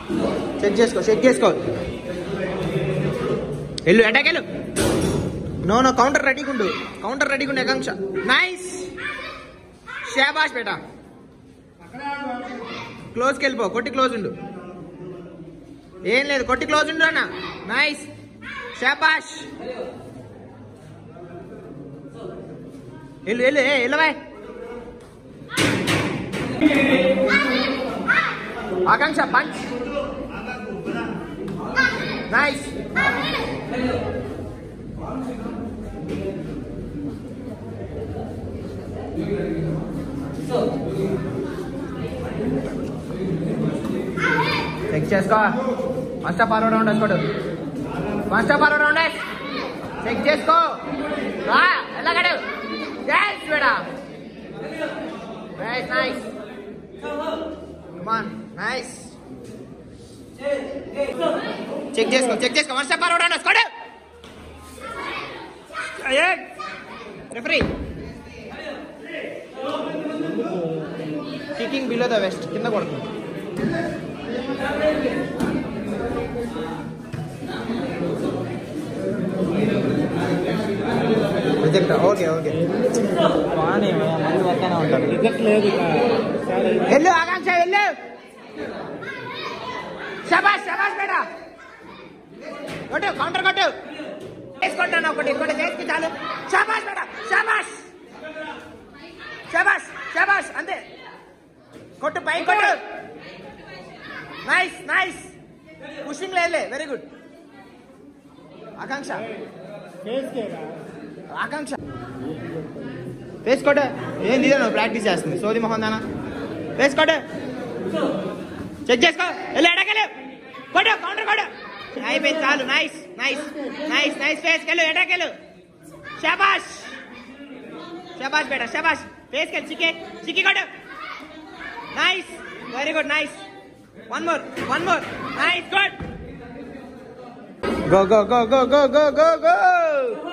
check చేసుకో check చేసుకో వెళ్ళు అటాక్ వెళ్ళు నో నో కౌంటర్ రెడీగా ఉండు కౌంటర్ రెడీగా ఉండు ఆకాంక్ష నైస్ షాబాష్ బేటా క్లోజ్కి వెళ్ళిపో కొట్టి క్లోజ్ ఉండు ఏం లేదు కొట్టి క్లోజ్ ఉండు అన్న నైస్ షాబాష్ వెళ్ళు వెళ్ళు ఏ వెళ్ళవా ఆకాంక్ష పంచ్ నైస్ చెక్ చేసుకో ఫస్ట్ ఆఫ్ ఆల్ రౌండ్ వేసుకోడు first of all round check చేసుకో రా ఎలాగడు ఎస్ బేడా nice nice come on nice check చేసుకో చెక్ చేసుకో one step forward and scored referee kicking below the waist కింద కొడుతుంది రిజెక్ట్ ఓకే ఓకే బాగానే మంది పక్కనే ఉంటారు రిజెక్ట్ లేదు వెళ్ళు ఆకాంక్ష వెళ్ళు శబాష్ శబాష్ బేటా కొట్టు కౌంటర్ కొట్టు వేసుకుంటాను ఒకటి ఇంకోటి చేసుకు చాలు శబాష్ బేటా శబాష్ శబాష్ శబాష్ అంతే కొట్టు పై కొట్టు నైస్ నైస్ పుషింగ్ లేదులే వెరీ గుడ్ ఆకాంక్ష ఆకాంక్ష వేసుకోట ఏం తీదా నువ్వు ప్రాక్టీస్ చేస్తుంది సోది మొహం దానా వేసుకోట చెక్ చేసుకో వెళ్ళి ఎడకెళ్ళు కొట్టు కౌంటర్ కొట్టు అయిపోయింది చాలు నైస్ నైస్ నైస్ నైస్ ఫేస్కెళ్ళు ఎడకెళ్ళు షబాష్ షబాష్ బేటా షబాష్ ఫేస్కెళ్ళి చిక్కి చిక్కి కొట్టు nice very good nice one more one more nice good go go go go go go go go